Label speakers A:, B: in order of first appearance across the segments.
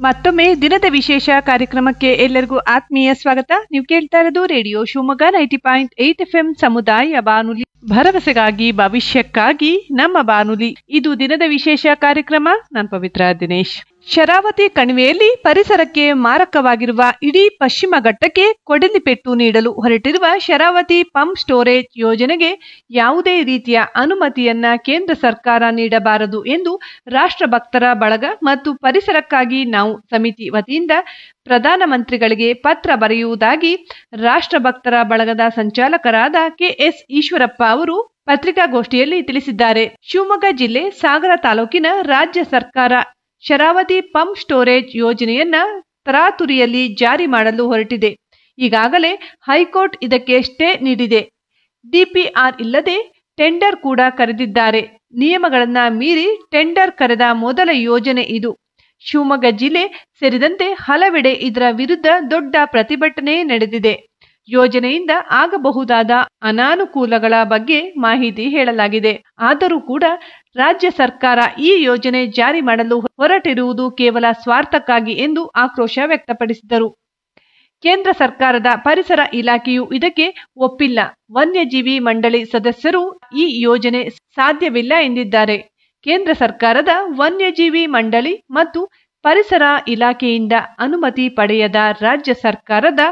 A: ಮತ್ತೊಮ್ಮೆ ದಿನದ ವಿಶೇಷ ಕಾರ್ಯಕ್ರಮಕ್ಕೆ ಎಲ್ಲರಿಗೂ ಆತ್ಮೀಯ ಸ್ವಾಗತ ನೀವು ಕೇಳ್ತಾ ಇರೋದು radio Shivamogga ninety point eight F M ಸಮುದಾಯ ಬಾನುಲಿ ಭರವಸೆಗಾಗಿ ಭವಿಷ್ಯಕ್ಕಾಗಿ ನಮ್ಮ ಬಾನುಲಿ ಇದು ದಿನದ ವಿಶೇಷ ಕಾರ್ಯಕ್ರಮ ನಾನು ಪವಿತ್ರ ದಿನೇಶ್ ಶರಾವತಿ ಕಣಿವೆಯಲ್ಲಿ ಪರಿಸರಕ್ಕೆ ಮಾರಕವಾಗಿರುವ ಇಡೀ ಪಶ್ಚಿಮ ಘಟ್ಟಕ್ಕೆ ಕೊಡಲಿ ಪೆಟ್ಟು ನೀಡಲು ಹೊರಟಿರುವ ಶರಾವತಿ ಪಂಪ್ ಸ್ಟೋರೇಜ್ ಯೋಜನೆಗೆ ಯಾವುದೇ ರೀತಿಯ ಅನುಮತಿಯನ್ನ ಕೇಂದ್ರ ಸರ್ಕಾರ ನೀಡಬಾರದು ಎಂದು ರಾಷ್ಟ್ರಭಕ್ತರ ಬಳಗ ಮತ್ತು ಪರಿಸರಕ್ಕಾಗಿ ನಾವು ಸಮಿತಿ ವತಿಯಿಂದ ಪ್ರಧಾನಮಂತ್ರಿಗಳಿಗೆ ಪತ್ರ ಬರೆಯುವುದಾಗಿ ರಾಷ್ಟ್ರಭಕ್ತರ ಬಳಗದ ಸಂಚಾಲಕರಾದ ಕೆಎಸ್ ಈಶ್ವರಪ್ಪ ಅವರು ಪತ್ರಿಕಾಗೋಷ್ಠಿಯಲ್ಲಿ ತಿಳಿಸಿದ್ದಾರೆ ಶಿವಮೊಗ್ಗ ಜಿಲ್ಲೆ ಸಾಗರ ತಾಲೂಕಿನ ರಾಜ್ಯ ಸರ್ಕಾರ ಶರಾವತಿ ಪಂಪ್ ಸ್ಟೋರೇಜ್ ಯೋಜನೆಯನ್ನ ತರಾತುರಿಯಲ್ಲಿ ಜಾರಿ ಮಾಡಲು ಹೊರಟಿದೆ ಈಗಾಗಲೇ ಹೈಕೋರ್ಟ್ ಇದಕ್ಕೆ ಸ್ಟೇ ನೀಡಿದೆ ಡಿಪಿಆರ್ ಇಲ್ಲದೆ ಟೆಂಡರ್ ಕೂಡ ಕರೆದಿದ್ದಾರೆ ನಿಯಮಗಳನ್ನ ಮೀರಿ ಟೆಂಡರ್ ಕರೆದ ಮೊದಲ ಯೋಜನೆ ಇದು ಶಿವಮೊಗ್ಗ ಜಿಲ್ಲೆ ಸೇರಿದಂತೆ ಹಲವೆಡೆ ಇದರ ವಿರುದ್ಧ ದೊಡ್ಡ ಪ್ರತಿಭಟನೆ ನಡೆದಿದೆ ಯೋಜನೆಯಿಂದ ಆಗಬಹುದಾದ ಅನಾನುಕೂಲಗಳ ಬಗ್ಗೆ ಮಾಹಿತಿ ಹೇಳಲಾಗಿದೆ ಆದರೂ ಕೂಡ ರಾಜ್ಯ ಸರ್ಕಾರ ಈ ಯೋಜನೆ ಜಾರಿ ಮಾಡಲು ಹೊರಟಿರುವುದು ಕೇವಲ ಸ್ವಾರ್ಥಕ್ಕಾಗಿ ಎಂದು ಆಕ್ರೋಶ ವ್ಯಕ್ತಪಡಿಸಿದರು ಕೇಂದ್ರ ಸರ್ಕಾರದ ಪರಿಸರ ಇಲಾಖೆಯು ಇದಕ್ಕೆ ಒಪ್ಪಿಲ್ಲ ವನ್ಯಜೀವಿ ಮಂಡಳಿ ಸದಸ್ಯರು ಈ ಯೋಜನೆ ಸಾಧ್ಯವಿಲ್ಲ ಎಂದಿದ್ದಾರೆ ಕೇಂದ್ರ ಸರ್ಕಾರದ ವನ್ಯಜೀವಿ ಮಂಡಳಿ ಮತ್ತು ಪರಿಸರ ಇಲಾಖೆಯಿಂದ ಅನುಮತಿ ಪಡೆಯದ ರಾಜ್ಯ ಸರ್ಕಾರದ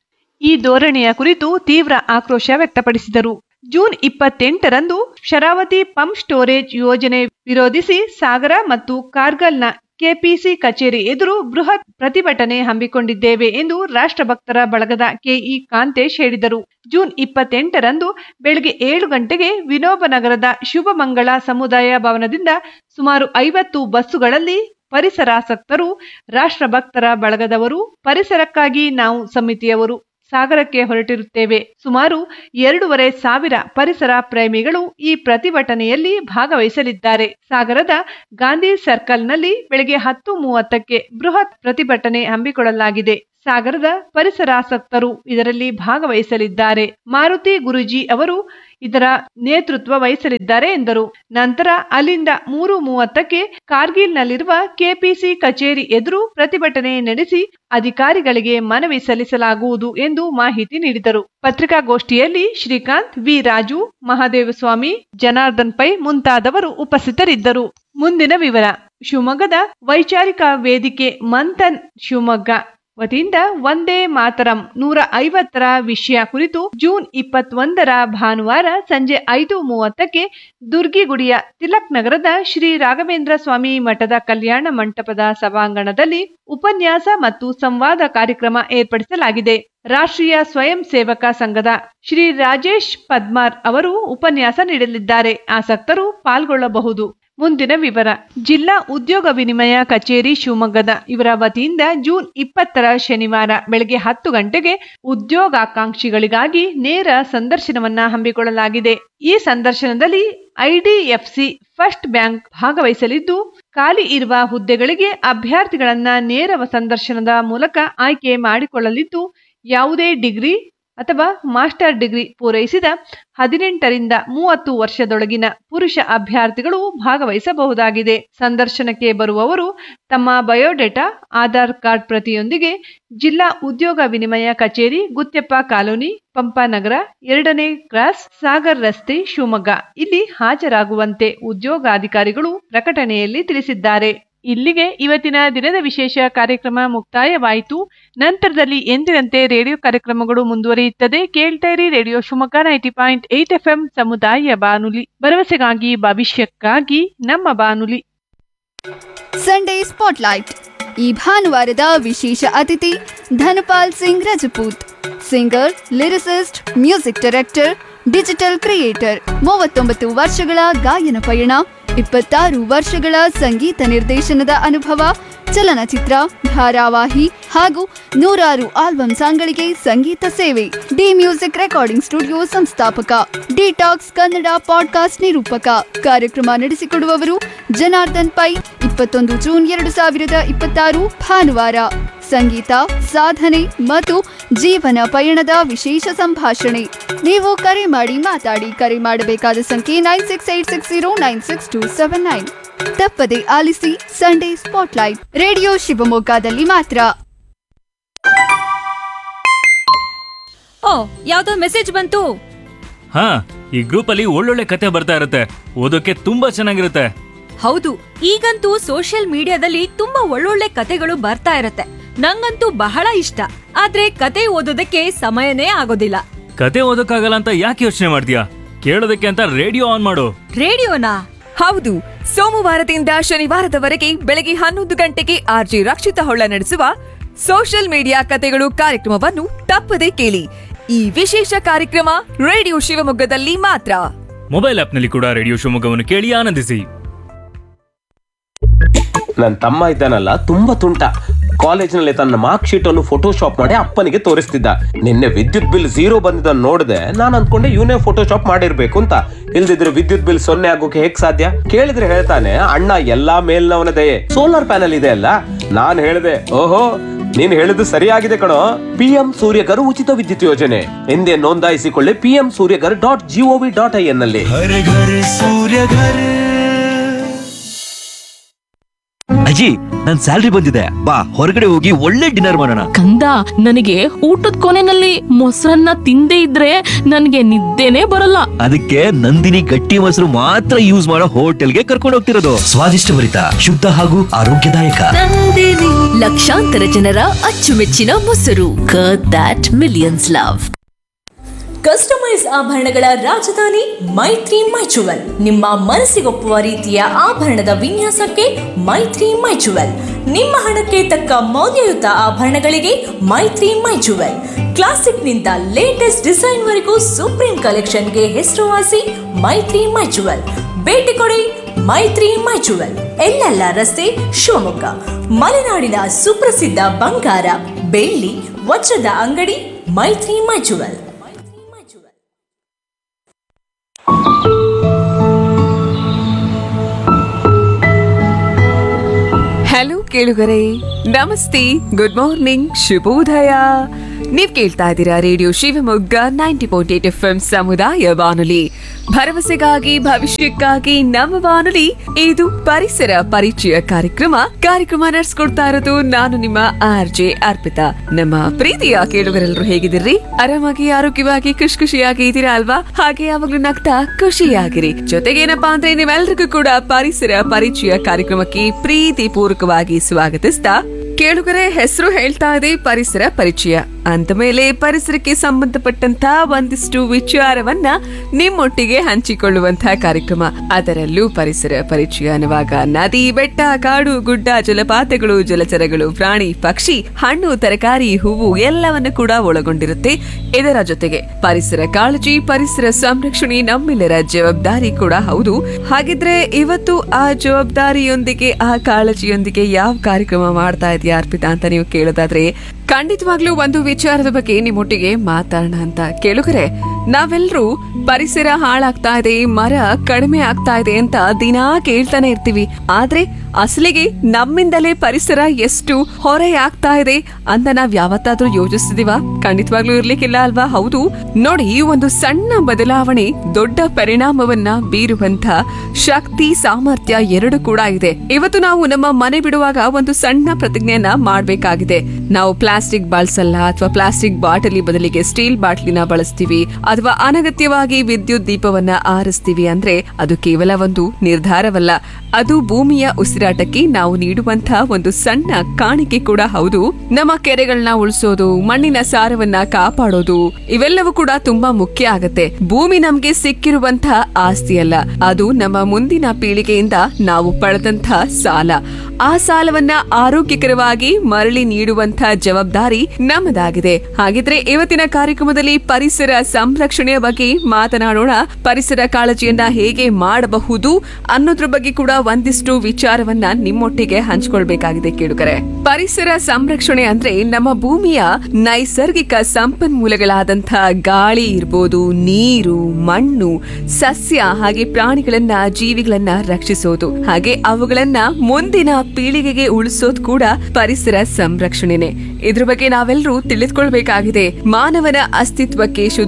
A: ಈ ಧೋರಣೆಯ ಕುರಿತು ತೀವ್ರ ಆಕ್ರೋಶ ವ್ಯಕ್ತಪಡಿಸಿದರು ಜೂನ್ ಇಪ್ಪತ್ತೆಂಟರಂದು ಶರಾವತಿ ಪಂಪ್ ಸ್ಟೋರೇಜ್ ಯೋಜನೆ ವಿರೋಧಿಸಿ ಸಾಗರ ಮತ್ತು ಕಾರ್ಗಲ್ನ ಕೆಪಿಸಿ ಕಚೇರಿ ಎದುರು ಬೃಹತ್ ಪ್ರತಿಭಟನೆ ಹಮ್ಮಿಕೊಂಡಿದ್ದೇವೆ ಎಂದು ರಾಷ್ಟ್ರಭಕ್ತರ ಬಳಗದ ಕೆಇ ಕಾಂತೇಶ್ ಹೇಳಿದರು ಜೂನ್ ಇಪ್ಪತ್ತೆಂಟರಂದು ಬೆಳಗ್ಗೆ ಏಳು ಗಂಟೆಗೆ ವಿನೋಬನಗರದ ಶುಭಮಂಗಳ ಸಮುದಾಯ ಭವನದಿಂದ ಸುಮಾರು ಐವತ್ತು ಬಸ್ಸುಗಳಲ್ಲಿ ಪರಿಸರಾಸಕ್ತರು ರಾಷ್ಟ್ರಭಕ್ತರ ಬಳಗದವರು ಪರಿಸರಕ್ಕಾಗಿ ನಾವು ಸಮಿತಿಯವರು ಸಾಗರಕ್ಕೆ ಹೊರಟಿರುತ್ತೇವೆ ಸುಮಾರು ಎರಡೂವರೆ ಸಾವಿರ ಪರಿಸರ ಪ್ರೇಮಿಗಳು ಈ ಪ್ರತಿಭಟನೆಯಲ್ಲಿ ಭಾಗವಹಿಸಲಿದ್ದಾರೆ ಸಾಗರದ ಗಾಂಧಿ ಸರ್ಕಲ್ನಲ್ಲಿ ಬೆಳಗ್ಗೆ ಹತ್ತು ಮೂವತ್ತಕ್ಕೆ ಬೃಹತ್ ಪ್ರತಿಭಟನೆ ಹಮ್ಮಿಕೊಳ್ಳಲಾಗಿದೆ ಸಾಗರದ ಪರಿಸರಾಸಕ್ತರು ಇದರಲ್ಲಿ ಭಾಗವಹಿಸಲಿದ್ದಾರೆ ಮಾರುತಿ ಗುರುಜಿ ಅವರು ಇದರ ನೇತೃತ್ವ ವಹಿಸಲಿದ್ದಾರೆ ಎಂದರು ನಂತರ ಅಲ್ಲಿಂದ ಮೂರು ಮೂವತ್ತಕ್ಕೆ ಕಾರ್ಗಿಲ್ನಲ್ಲಿರುವ ಕೆಪಿಸಿ ಕಚೇರಿ ಎದುರು ಪ್ರತಿಭಟನೆ ನಡೆಸಿ ಅಧಿಕಾರಿಗಳಿಗೆ ಮನವಿ ಸಲ್ಲಿಸಲಾಗುವುದು ಎಂದು ಮಾಹಿತಿ ನೀಡಿದರು ಪತ್ರಿಕಾಗೋಷ್ಠಿಯಲ್ಲಿ ಶ್ರೀಕಾಂತ್ ವಿ ರಾಜು ಮಹಾದೇವಸ್ವಾಮಿ ಜನಾರ್ದನ್ ಪೈ ಮುಂತಾದವರು ಉಪಸ್ಥಿತರಿದ್ದರು ಮುಂದಿನ ವಿವರ ಶಿವಮೊಗ್ಗದ ವೈಚಾರಿಕ ವೇದಿಕೆ ಮಂಥನ್ ಶಿವಮೊಗ್ಗ ವತಿಯಿಂದ ಒಂದೇ ಮಾತರಂ ನೂರ ಐವತ್ತರ ವಿಷಯ ಕುರಿತು ಜೂನ್ ಇಪ್ಪತ್ತೊಂದರ ಭಾನುವಾರ ಸಂಜೆ ಐದು ಮೂವತ್ತಕ್ಕೆ ದುರ್ಗಿಗುಡಿಯ ತಿಲಕ್ ನಗರದ ಶ್ರೀ ರಾಘವೇಂದ್ರ ಸ್ವಾಮಿ ಮಠದ ಕಲ್ಯಾಣ ಮಂಟಪದ ಸಭಾಂಗಣದಲ್ಲಿ ಉಪನ್ಯಾಸ ಮತ್ತು ಸಂವಾದ ಕಾರ್ಯಕ್ರಮ ಏರ್ಪಡಿಸಲಾಗಿದೆ ರಾಷ್ಟ್ರೀಯ ಸ್ವಯಂ ಸೇವಕ ಸಂಘದ ಶ್ರೀ ರಾಜೇಶ್ ಪದ್ಮಾರ್ ಅವರು ಉಪನ್ಯಾಸ ನೀಡಲಿದ್ದಾರೆ ಆಸಕ್ತರು ಪಾಲ್ಗೊಳ್ಳಬಹುದು ಮುಂದಿನ ವಿವರ ಜಿಲ್ಲಾ ಉದ್ಯೋಗ ವಿನಿಮಯ ಕಚೇರಿ ಶಿವಮೊಗ್ಗದ ಇವರ ವತಿಯಿಂದ ಜೂನ್ ಇಪ್ಪತ್ತರ ಶನಿವಾರ ಬೆಳಗ್ಗೆ ಹತ್ತು ಗಂಟೆಗೆ ಉದ್ಯೋಗಾಕಾಂಕ್ಷಿಗಳಿಗಾಗಿ ನೇರ ಸಂದರ್ಶನವನ್ನ ಹಮ್ಮಿಕೊಳ್ಳಲಾಗಿದೆ ಈ ಸಂದರ್ಶನದಲ್ಲಿ ಐಡಿಎಫ್ಸಿ ಫಸ್ಟ್ ಬ್ಯಾಂಕ್ ಭಾಗವಹಿಸಲಿದ್ದು ಖಾಲಿ ಇರುವ ಹುದ್ದೆಗಳಿಗೆ ಅಭ್ಯರ್ಥಿಗಳನ್ನ ನೇರ ಸಂದರ್ಶನದ ಮೂಲಕ ಆಯ್ಕೆ ಮಾಡಿಕೊಳ್ಳಲಿದ್ದು ಯಾವುದೇ ಡಿಗ್ರಿ ಅಥವಾ ಮಾಸ್ಟರ್ ಡಿಗ್ರಿ ಪೂರೈಸಿದ ಹದಿನೆಂಟರಿಂದ ಮೂವತ್ತು ವರ್ಷದೊಳಗಿನ ಪುರುಷ ಅಭ್ಯರ್ಥಿಗಳು ಭಾಗವಹಿಸಬಹುದಾಗಿದೆ ಸಂದರ್ಶನಕ್ಕೆ ಬರುವವರು ತಮ್ಮ ಬಯೋಡೇಟಾ ಆಧಾರ್ ಕಾರ್ಡ್ ಪ್ರತಿಯೊಂದಿಗೆ ಜಿಲ್ಲಾ ಉದ್ಯೋಗ ವಿನಿಮಯ ಕಚೇರಿ ಗುತ್ಯಪ್ಪ ಕಾಲೋನಿ ಪಂಪಾನಗರ ಎರಡನೇ ಕ್ರಾಸ್ ಸಾಗರ್ ರಸ್ತೆ ಶಿವಮೊಗ್ಗ ಇಲ್ಲಿ ಹಾಜರಾಗುವಂತೆ ಉದ್ಯೋಗಾಧಿಕಾರಿಗಳು ಪ್ರಕಟಣೆಯಲ್ಲಿ ತಿಳಿಸಿದ್ದಾರೆ ಇಲ್ಲಿಗೆ ಇವತ್ತಿನ ದಿನದ ವಿಶೇಷ ಕಾರ್ಯಕ್ರಮ ಮುಕ್ತಾಯವಾಯಿತು ನಂತರದಲ್ಲಿ ಎಂದಿನಂತೆ ರೇಡಿಯೋ ಕಾರ್ಯಕ್ರಮಗಳು ಮುಂದುವರಿಯುತ್ತದೆ ಕೇಳ್ತಾ ಇರಿ radio Shivamogga ninety point eight F M ಸಮುದಾಯ ಬಾನುಲಿ ಭರವಸೆಗಾಗಿ ಭವಿಷ್ಯಕ್ಕಾಗಿ ನಮ್ಮ ಬಾನುಲಿ
B: ಸಂಡೇ ಸ್ಪಾಟ್ಲೈಟ್ ಈ ಭಾನುವಾರದ ವಿಶೇಷ ಅತಿಥಿ Dhanapal Singh Rajput singer lyricist music director digital creator ಮೂವತ್ತೊಂಬತ್ತು ವರ್ಷಗಳ ಗಾಯನ ಪಯಣ ಇಪ್ಪತ್ತಾರು ವರ್ಷಗಳ ಸಂಗೀತ ನಿರ್ದೇಶನದ ಅನುಭವ ಚಲನಚಿತ್ರ ಧಾರಾವಾಹಿ ಹಾಗೂ ನೂರಾರು ಆಲ್ಬಮ್ ಸಾಂಗ್ಗಳಿಗೆ ಸಂಗೀತ ಸೇವೆ ಡಿ ಮ್ಯೂಸಿಕ್ ರೆಕಾರ್ಡಿಂಗ್ ಸ್ಟುಡಿಯೋ ಸಂಸ್ಥಾಪಕ ಡಿಟಾಕ್ಸ್ ಕನ್ನಡ ಪಾಡ್ಕಾಸ್ಟ್ ನಿರೂಪಕ ಕಾರ್ಯಕ್ರಮ ನಡೆಸಿಕೊಡುವವರು ಜನಾರ್ದನ್ ಪೈ ಇಪ್ಪತ್ತೊಂದು ಜೂನ್ ಎರಡು ಸಾವಿರದ ಇಪ್ಪತ್ತಾರು ಭಾನುವಾರ ಸಂಗೀತ ಸಾಧನೆ ಮತ್ತು ಜೀವನ ಪಯಣದ ವಿಶೇಷ ಸಂಭಾಷಣೆ ನೀವು ಕರೆ ಮಾಡಿ ಮಾತಾಡಿ ಕರೆ ಮಾಡಬೇಕಾದ ಸಂಖ್ಯೆ nine six eight six zero nine six two seven nine ತಪ್ಪದೆ ಆಲಿಸಿ ಸಂಡೇ ಸ್ಪಾಟ್ಲೈಟ್ ರೇಡಿಯೋ ಶಿವಮೊಗ್ಗದಲ್ಲಿ ಮಾತ್ರ
C: ಓ ಯಾವ್ದೋ ಮೆಸೇಜ್ ಬಂತು
D: ಹಾ ಈ ಗ್ರೂಪ್ ಅಲ್ಲಿ ಒಳ್ಳೊಳ್ಳೆ ಕತೆ ಬರ್ತಾ ಇರುತ್ತೆ ಓದೋಕೆ ತುಂಬಾ ಚೆನ್ನಾಗಿರುತ್ತೆ
C: ಹೌದು ಈಗಂತೂ ಸೋಷಿಯಲ್ ಮೀಡಿಯಾದಲ್ಲಿ ತುಂಬಾ ಒಳ್ಳೊಳ್ಳೆ ಕತೆಗಳು ಬರ್ತಾ ಇರತ್ತೆ ನಂಗಂತೂ ಬಹಳ ಇಷ್ಟ ಆದ್ರೆ ಕತೆ ಓದೋದಕ್ಕೆ ಸಮಯನೇ ಆಗೋದಿಲ್ಲ
D: ಕತೆ ಓದೋಕ್ಕಾಗಲ್ಲ ಅಂತ ಯಾಕೆ ಯೋಚನೆ ಮಾಡ್ತೀಯಾ ಕೇಳೋದಕ್ಕೆ ಅಂತ ರೇಡಿಯೋ ಆನ್ ಮಾಡು
C: ರೇಡಿಯೋನಾ
E: ಹೌದು ಸೋಮವಾರದಿಂದ ಶನಿವಾರದವರೆಗೆ ಬೆಳಗ್ಗೆ ಹನ್ನೊಂದು ಗಂಟೆಗೆ ಆರ್ಜಿ ರಕ್ಷಿತ ಹೊಳ್ಳ ನಡೆಸುವ ಸೋಷಿಯಲ್ ಮೀಡಿಯಾ ಕತೆಗಳು ಕಾರ್ಯಕ್ರಮವನ್ನು ತಪ್ಪದೆ ಕೇಳಿ ಈ ವಿಶೇಷ ಕಾರ್ಯಕ್ರಮ ರೇಡಿಯೋ ಶಿವಮೊಗ್ಗದಲ್ಲಿ ಮಾತ್ರ
D: ಮೊಬೈಲ್ ಆಪ್ನಲ್ಲಿ ಕೂಡ ರೇಡಿಯೋ ಶಿವಮೊಗ್ಗವನ್ನು ಕೇಳಿ ಆನಂದಿಸಿ
F: ನನ್ನ ತಮ್ಮ ಇದ್ದಾನಲ್ಲ ತುಂಬಾ ತುಂಟ ಕಾಲೇಜಿನಲ್ಲಿ ತನ್ನ ಮಾರ್ಕ್ ಶೀಟ್ ಅನ್ನು ಫೋಟೋಶಾಪ್ ಮಾಡಿ ಅಪ್ಪನಿಗೆ ತೋರಿಸ್ತಿದ್ದ ನಿನ್ನೆ ವಿದ್ಯುತ್ ಬಿಲ್ ಝೀರೋ ಬಂದಿದ್ದನ್ನು ನೋಡಿದೆ ನಾನು ಅನ್ಕೊಂಡೆ ಇವನೇ ಫೋಟೋಶಾಪ್ ಮಾಡಿರ್ಬೇಕು ಅಂತ ಇಲ್ದಿದ್ರೆ ವಿದ್ಯುತ್ ಬಿಲ್ ಸೊನ್ನೆ ಆಗೋಕೆ ಹೇಗ್ ಸಾಧ್ಯ ಕೇಳಿದ್ರೆ ಹೇಳ್ತಾನೆ ಅಣ್ಣ ಎಲ್ಲಾ ಮೇಲ್ನವನ ದಯೆ ಸೋಲಾರ್ ಪ್ಯಾನಲ್ ಇದೆ ಅಲ್ಲ ನಾನ್ ಹೇಳಿದೆ ಓಹೋ ನೀನ್ ಹೇಳಿದ್ದು ಸರಿಯಾಗಿದೆ ಕಣೋ ಪಿಎಂ ಸೂರ್ಯಗರ್ ಉಚಿತ ವಿದ್ಯುತ್ ಯೋಜನೆ ಎಂದೇ ನೋಂದಾಯಿಸಿಕೊಳ್ಳಿ PM Suryaghar dot G O V dot I N ನಲ್ಲಿ
G: हर घर सूर्य घर ಅಜ್ಜಿ ನನ್ ಸ್ಯಾಲ್ರಿ ಬಂದಿದೆ ಬಾ ಹೊರಗಡೆ ಹೋಗಿ ಒಳ್ಳೆ ಡಿನ್ನರ್ ಮಾಡೋಣ
H: ಕಂದ ನನಗೆ ಊಟದ ಕೊನೆನಲ್ಲಿ ಮೊಸರನ್ನ ತಿಂದೇ ಇದ್ರೆ ನನಗೆ ನಿದ್ದೆನೆ ಬರಲ್ಲ
G: ಅದಕ್ಕೆ ನಂದಿನಿ ಗಟ್ಟಿ ಮೊಸರು ಮಾತ್ರ ಯೂಸ್ ಮಾಡೋ ಹೋಟೆಲ್ಗೆ ಕರ್ಕೊಂಡು ಹೋಗ್ತಿರೋದು ಸ್ವಾದಿಷ್ಟಭರಿತ ಶುದ್ಧ ಹಾಗೂ ಆರೋಗ್ಯದಾಯಕ
I: ಲಕ್ಷಾಂತರ ಜನರ ಅಚ್ಚುಮೆಚ್ಚಿನ ಮೊಸರು ದಟ್ ಮಿಲಿಯನ್ಸ್ ಲವ್ ಕಸ್ಟಮೈಸ್ ಆಭರಣಗಳ ರಾಜಧಾನಿ ಮೈತ್ರಿ ಮೈಚುವಲ್ ನಿಮ್ಮ ಮನಸ್ಸಿಗೊಪ್ಪುವ ರೀತಿಯ ಆಭರಣದ ವಿನ್ಯಾಸಕ್ಕೆ ಮೈತ್ರಿ ಮೈಚುವಲ್ ನಿಮ್ಮ ಹಣಕ್ಕೆ ತಕ್ಕ ಮೌಲ್ಯಯುತ ಆಭರಣಗಳಿಗೆ ಮೈತ್ರಿ ಮೈಚುವಲ್ ಕ್ಲಾಸಿಕ್ನಿಂದ ಲೇಟೆಸ್ಟ್ ಡಿಸೈನ್ವರೆಗೂ ಸುಪ್ರೀಂ ಕಲೆಕ್ಷನ್ಗೆ ಹೆಸರುವಾಸಿ ಮೈತ್ರಿ ಮೈಚುವಲ್ ಭೇಟಿ ಕೊಡಿ ಮೈತ್ರಿ ಮೈಚುವಲ್ ಎಲ್ಲೆಲ್ಲ ರಸ್ತೆ ಶಿವಮೊಗ್ಗ ಮಲೆನಾಡಿನ ಸುಪ್ರಸಿದ್ಧ ಬಂಗಾರ ಬೆಳ್ಳಿ ವಜ್ರದ ಅಂಗಡಿ ಮೈತ್ರಿ ಮೈಚುವಲ್
E: ಹಲೋ ಕೇಳುಗರೆ ನಮಸ್ತೆ ಗುಡ್ ಮಾರ್ನಿಂಗ್ ಶುಭೋದಯ ನೀವ್ ಕೇಳ್ತಾ ಇದ್ದೀರಾ radio Shivamogga ninety point eight F M ಸಮುದಾಯ ಬಾನುಲಿ ಭರವಸೆಗಾಗಿ ಭವಿಷ್ಯಕ್ಕಾಗಿ ನಮ್ಮ ಬಾನುಲಿ ಇದು ಪರಿಸರ ಪರಿಚಯ ಕಾರ್ಯಕ್ರಮ ಕಾರ್ಯಕ್ರಮ ನಡೆಸ್ಕೊಡ್ತಾ ಇರೋದು ನಾನು ನಿಮ್ಮ ಆರ್ ಜೆ ಅರ್ಪಿತಾ ನಮ್ಮ ಪ್ರೀತಿಯ ಕೇಳುಗರೆಲ್ಲರೂ ಹೇಗಿದ್ದೀರಿ ಆರಾಮಾಗಿ ಆರೋಗ್ಯವಾಗಿ ಖುಷಿ ಖುಷಿಯಾಗಿ ಇದ್ದೀರಾ ಅಲ್ವಾ ಹಾಗೆ ಯಾವಾಗ್ಲೂ ನಗ್ತಾ ಖುಷಿಯಾಗಿರಿ ಜೊತೆಗೇನಪ್ಪಾ ಅಂದ್ರೆ ನೀವೆಲ್ಲರಿಗೂ ಕೂಡ ಪರಿಸರ ಪರಿಚಯ ಕಾರ್ಯಕ್ರಮಕ್ಕೆ ಪ್ರೀತಿ ಪೂರ್ವಕವಾಗಿ ಸ್ವಾಗತಿಸ್ತಾ ಕೇಳುಗರೆ ಹೆಸರು ಹೇಳ್ತಾ ಇದೆ ಪರಿಸರ ಪರಿಚಯ ಅಂತ ಮೇಲೆ ಪರಿಸರಕ್ಕೆ ಸಂಬಂಧಪಟ್ಟಂತ ಒಂದಿಷ್ಟು ವಿಚಾರವನ್ನ ನಿಮ್ಮೊಟ್ಟಿಗೆ ಹಂಚಿಕೊಳ್ಳುವಂತಹ ಕಾರ್ಯಕ್ರಮ ಅದರಲ್ಲೂ ಪರಿಸರ ಪರಿಚಯ ಅನ್ನುವಾಗ ನದಿ ಬೆಟ್ಟ ಕಾಡು ಗುಡ್ಡ ಜಲಪಾತಗಳು ಜಲಚರಗಳು ಪ್ರಾಣಿ ಪಕ್ಷಿ ಹಣ್ಣು ತರಕಾರಿ ಹೂವು ಎಲ್ಲವನ್ನು ಕೂಡ ಒಳಗೊಂಡಿರುತ್ತೆ ಇದರ ಜೊತೆಗೆ ಪರಿಸರ ಕಾಳಜಿ ಪರಿಸರ ಸಂರಕ್ಷಣೆ ನಮ್ಮೆಲ್ಲರ ಜವಾಬ್ದಾರಿ ಕೂಡ ಹೌದು ಹಾಗಿದ್ರೆ ಇವತ್ತು ಆ ಜವಾಬ್ದಾರಿಯೊಂದಿಗೆ ಆ ಕಾಳಜಿಯೊಂದಿಗೆ ಯಾವ ಕಾರ್ಯಕ್ರಮ ಮಾಡ್ತಾ ಇದೆಯಾ ಅರ್ಪಿತಾ ಅಂತ ನೀವು ಕೇಳೋದಾದ್ರೆ ಖಂಡಿತವಾಗ್ಲೂ ಒಂದು ವಿಚಾರದ ಬಗ್ಗೆ ನಿಮ್ಮೊಟ್ಟಿಗೆ ಮಾತಾಡೋಣ ಅಂತ ಕೇಳುಗರೆ ನಾವೆಲ್ಲರೂ ಪರಿಸರ ಹಾಳಾಗ್ತಾ ಇದೆ ಮರ ಕಡಿಮೆ ಆಗ್ತಾ ಇದೆ ಅಂತ ದಿನಾ ಕೇಳ್ತಾನೆ ಇರ್ತೀವಿ ಆದ್ರೆ ಅಸಲಿಗೆ ನಮ್ಮಿಂದಲೇ ಪರಿಸರ ಎಷ್ಟು ಹೊರೆ ಆಗ್ತಾ ಇದೆ ಅಂತ ನಾವ್ ಯಾವತ್ತಾದ್ರೂ ಯೋಚಿಸಿದೀವ ಖಂಡಿತವಾಗ್ಲೂ ಇರ್ಲಿಕ್ಕಿಲ್ಲ ಅಲ್ವಾ ಹೌದು ನೋಡಿ ಈ ಒಂದು ಸಣ್ಣ ಬದಲಾವಣೆ ದೊಡ್ಡ ಪರಿಣಾಮವನ್ನ ಬೀರುವಂತ ಶಕ್ತಿ ಸಾಮರ್ಥ್ಯ ಎರಡು ಕೂಡ ಇದೆ ಇವತ್ತು ನಾವು ನಮ್ಮ ಮನೆ ಬಿಡುವಾಗ ಒಂದು ಸಣ್ಣ ಪ್ರತಿಜ್ಞೆಯನ್ನ ಮಾಡ್ಬೇಕಾಗಿದೆ ನಾವು ಪ್ಲಾಸ್ಟಿಕ್ ಬಳಸಲ್ಲ ಅಥವಾ ಪ್ಲಾಸ್ಟಿಕ್ ಬಾಟಲಿ ಬದಲಿಗೆ ಸ್ಟೀಲ್ ಬಾಟ್ಲಿನ ಬಳಸ್ತೀವಿ ಅಥವಾ ಅನಗತ್ಯವಾಗಿ ವಿದ್ಯುತ್ ದೀಪವನ್ನ ಆರಿಸ್ತೀವಿ ಅಂದ್ರೆ ಅದು ಕೇವಲ ಒಂದು ನಿರ್ಧಾರವಲ್ಲ ಅದು ಭೂಮಿಯ ಉಸಿರಾಟಕ್ಕೆ ನಾವು ನೀಡುವಂತಹ ಒಂದು ಸಣ್ಣ ಕಾಣಿಕೆ ಕೂಡ ಹೌದು ನಮ್ಮ ಕೆರೆಗಳನ್ನ ಉಳಿಸೋದು ಮಣ್ಣಿನ ಸಾರವನ್ನ ಕಾಪಾಡೋದು ಇವೆಲ್ಲವೂ ಕೂಡ ತುಂಬಾ ಮುಖ್ಯ ಆಗತ್ತೆ ಭೂಮಿ ನಮ್ಗೆ ಸಿಕ್ಕಿರುವಂತಹ ಆಸ್ತಿ ಅಲ್ಲ ಅದು ನಮ್ಮ ಮುಂದಿನ ಪೀಳಿಗೆಯಿಂದ ನಾವು ಪಡೆದಂತಹ ಸಾಲ ಆ ಸಾಲವನ್ನ ಆರೋಗ್ಯಕರವಾಗಿ ಮರಳಿ ನೀಡುವಂತಹ ಜವಾಬ್ದಾರಿ ನಮ್ಮದಾಗಿದೆ ಹಾಗಿದ್ರೆ ಇವತ್ತಿನ ಕಾರ್ಯಕ್ರಮದಲ್ಲಿ ಪರಿಸರ ಸಂರಕ್ಷಣೆಯ ಬಗ್ಗೆ ಮಾತನಾಡೋಣ ಪರಿಸರ ಕಾಳಜಿಯನ್ನ ಹೇಗೆ ಮಾಡಬಹುದು ಅನ್ನೋದ್ರ ಬಗ್ಗೆ ಕೂಡ ಒಂದಿಷ್ಟು ವಿಚಾರವನ್ನ ನಿಮ್ಮೊಟ್ಟಿಗೆ ಹಂಚಿಕೊಳ್ಬೇಕಾಗಿದೆ ಕೇಳುಗರೆ ಪರಿಸರ ಸಂರಕ್ಷಣೆ ಅಂದ್ರೆ ನಮ್ಮ ಭೂಮಿಯ ನೈಸರ್ಗಿಕ ಸಂಪನ್ಮೂಲಗಳಾದಂತಹ ಗಾಳಿ ಇರ್ಬೋದು ನೀರು ಮಣ್ಣು ಸಸ್ಯ ಹಾಗೆ ಪ್ರಾಣಿಗಳನ್ನ ಜೀವಿಗಳನ್ನ ರಕ್ಷಿಸೋದು ಹಾಗೆ ಅವುಗಳನ್ನ ಮುಂದಿನ ಪೀಳಿಗೆಗೆ ಉಳಿಸೋದು ಕೂಡ ಪರಿಸರ ಸಂರಕ್ಷಣೆನೆ ಇದ್ರ ಬಗ್ಗೆ ನಾವೆಲ್ಲರೂ ತಿಳಿದುಕೊಳ್ಬೇಕಾಗಿದೆ ಮಾನವನ ಅಸ್ತಿತ್ವಕ್ಕೆ ಶುದ್ಧ ಗಾಳಿ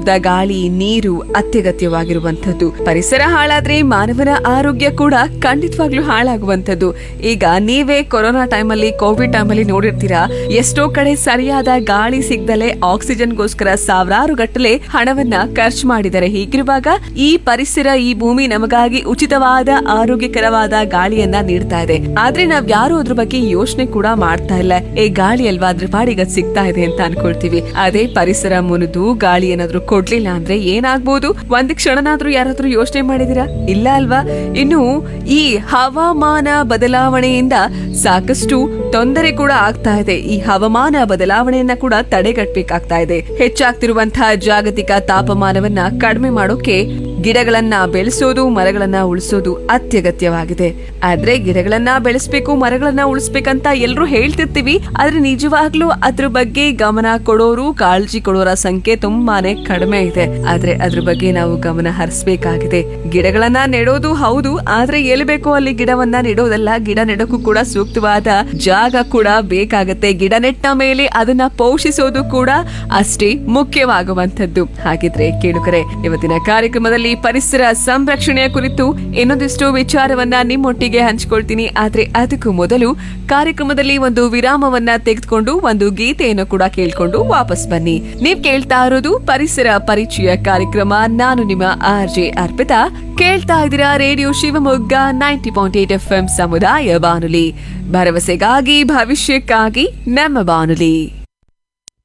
E: ಗಾಳಿ ನೀರು ಅತ್ಯಗತ್ಯವಾಗಿರುವಂಥದ್ದು ಪರಿಸರ ಹಾಳಾದ್ರೆ ಮಾನವನ ಆರೋಗ್ಯ ಕೂಡ ಖಂಡಿತವಾಗ್ಲೂ ಹಾಳಾಗುವಂಥದ್ದು ಈಗ ನೀವೇ ಕೊರೋನಾ ಟೈಮಲ್ಲಿ ಕೋವಿಡ್ ಟೈಮಲ್ಲಿ ನೋಡಿರ್ತೀರಾ ಎಷ್ಟೋ ಕಡೆ ಸರಿಯಾದ ಗಾಳಿ ಸಿಗ್ದಲೆ ಆಕ್ಸಿಜನ್ಗೋಸ್ಕರ ಸಾವಿರಾರು ಗಟ್ಟಲೆ ಹಣವನ್ನ ಖರ್ಚು ಮಾಡಿದ್ದಾರೆ ಹೀಗಿರುವಾಗ ಈ ಪರಿಸರ ಈ ಭೂಮಿ ನಮಗಾಗಿ ಉಚಿತವಾದ ಆರೋಗ್ಯಕರವಾದ ಗಾಳಿಯನ್ನ ನೀಡ್ತಾ ಇದೆ ಆದ್ರೆ ನಾವ್ ಯಾರು ಅದ್ರ ಬಗ್ಗೆ ಯೋಚನೆ ಕೂಡ ಮಾಡ್ತಾ ಇಲ್ಲ ಏ ಗಾಳಿ ಅಲ್ವಾ ಅದ್ರ ಪಾಡಿಗೆ ಅದ್ ಸಿಗ್ತಾ ಇದೆ ಅಂತ ಅನ್ಕೊಳ್ತೀವಿ ಅದೇ ಪರಿಸರ ಮುನಿದು ಗಾಳಿ ಏನಾದ್ರೂ ಕೊಡ್ಲಿಲ್ಲ ಅಂದ್ರೆ ಏನಾಗ್ಬೋದು ಒಂದ್ ಕ್ಷಣನಾದ್ರೂ ಯಾರಾದ್ರೂ ಯೋಚನೆ ಮಾಡಿದೀರಾ ಇಲ್ಲ ಅಲ್ವಾ ಇನ್ನು ಈ ಹವಾಮಾನ ಬದಲಾವಣೆಯಿಂದ ಸಾಕಷ್ಟು ತೊಂದರೆ ಕೂಡ ಆಗ್ತಾ ಇದೆ ಈ ಹವಾಮಾನ ಬದಲಾವಣೆಯನ್ನ ಕೂಡ ತಡೆಗಟ್ಟಬೇಕಾಗ್ತಾ ಇದೆ ಹೆಚ್ಚಾಗ್ತಿರುವಂತಹ ಜಾಗತಿಕ ತಾಪಮಾನವನ್ನ ಕಡಿಮೆ ಮಾಡೋಕೆ ಗಿಡಗಳನ್ನ ಬೆಳೆಸೋದು ಮರಗಳನ್ನ ಉಳಿಸೋದು ಅತ್ಯಗತ್ಯವಾಗಿದೆ ಆದ್ರೆ ಗಿಡಗಳನ್ನ ಬೆಳೆಸ್ಬೇಕು ಮರಗಳನ್ನ ಉಳಿಸ್ಬೇಕಂತ ಎಲ್ರು ಹೇಳ್ತಿರ್ತೀವಿ ಆದ್ರೆ ನಿಜವಾಗ್ಲೂ ಅದ್ರ ಬಗ್ಗೆ ಗಮನ ಕೊಡೋರು ಕಾಳಜಿ ಕೊಡೋರ ಸಂಖ್ಯೆ ತುಂಬಾನೇ ಕಡಿಮೆ ಇದೆ ಆದ್ರೆ ಅದ್ರ ಬಗ್ಗೆ ನಾವು ಗಮನ ಹರಿಸಬೇಕಾಗಿದೆ ಗಿಡಗಳನ್ನ ನೆಡೋದು ಹೌದು ಆದ್ರೆ ಎಲ್ಲಿ ಬೇಕೋ ಅಲ್ಲಿ ಗಿಡವನ್ನ ನೆಡೋದಲ್ಲ ಗಿಡ ನೆಡೋಕ್ಕೂ ಕೂಡ ಸೂಕ್ತವಾದ ಜಾಗ ಕೂಡ ಬೇಕಾಗತ್ತೆ ಗಿಡ ನೆಟ್ಟ ಮೇಲೆ ಅದನ್ನ ಪೋಷಿಸೋದು ಕೂಡ ಅಷ್ಟೇ ಮುಖ್ಯವಾಗುವಂತದ್ದು ಹಾಗಿದ್ರೆ ಕೇಳುಗರೆ ಇವತ್ತಿನ ಕಾರ್ಯಕ್ರಮದಲ್ಲಿ ಪರಿಸರ ಸಂರಕ್ಷಣೆಯ ಕುರಿತು ಇನ್ನೊಂದಿಷ್ಟು ವಿಚಾರವನ್ನ ನಿಮ್ಮೊಟ್ಟಿಗೆ ಹಂಚಿಕೊಳ್ತೀನಿ ಆದ್ರೆ ಅದಕ್ಕೂ ಮೊದಲು ಕಾರ್ಯಕ್ರಮದಲ್ಲಿ ಒಂದು ವಿರಾಮವನ್ನ ತೆಗೆದುಕೊಂಡು ಒಂದು ಗೀತೆಯನ್ನು ಕೂಡ ಕೇಳ್ಕೊಂಡು ವಾಪಸ್ ಬನ್ನಿ ನೀವ್ ಕೇಳ್ತಾ ಇರೋದು ಪರಿಸರ ಪರಿಚಯ ಕಾರ್ಯಕ್ರಮ ನಾನು ನಿಮ್ಮ ಆರ್ ಜೆ ಅರ್ಪಿತಾ ಕೇಳ್ತಾ ಇದ್ದೀರಾ radio Shivamogga ninety point eight F M ಸಮುದಾಯ ಬಾನುಲಿ ಭರವಸೆಗಾಗಿ ಭವಿಷ್ಯಕ್ಕಾಗಿ ನಮ್ಮ ಬಾನುಲಿ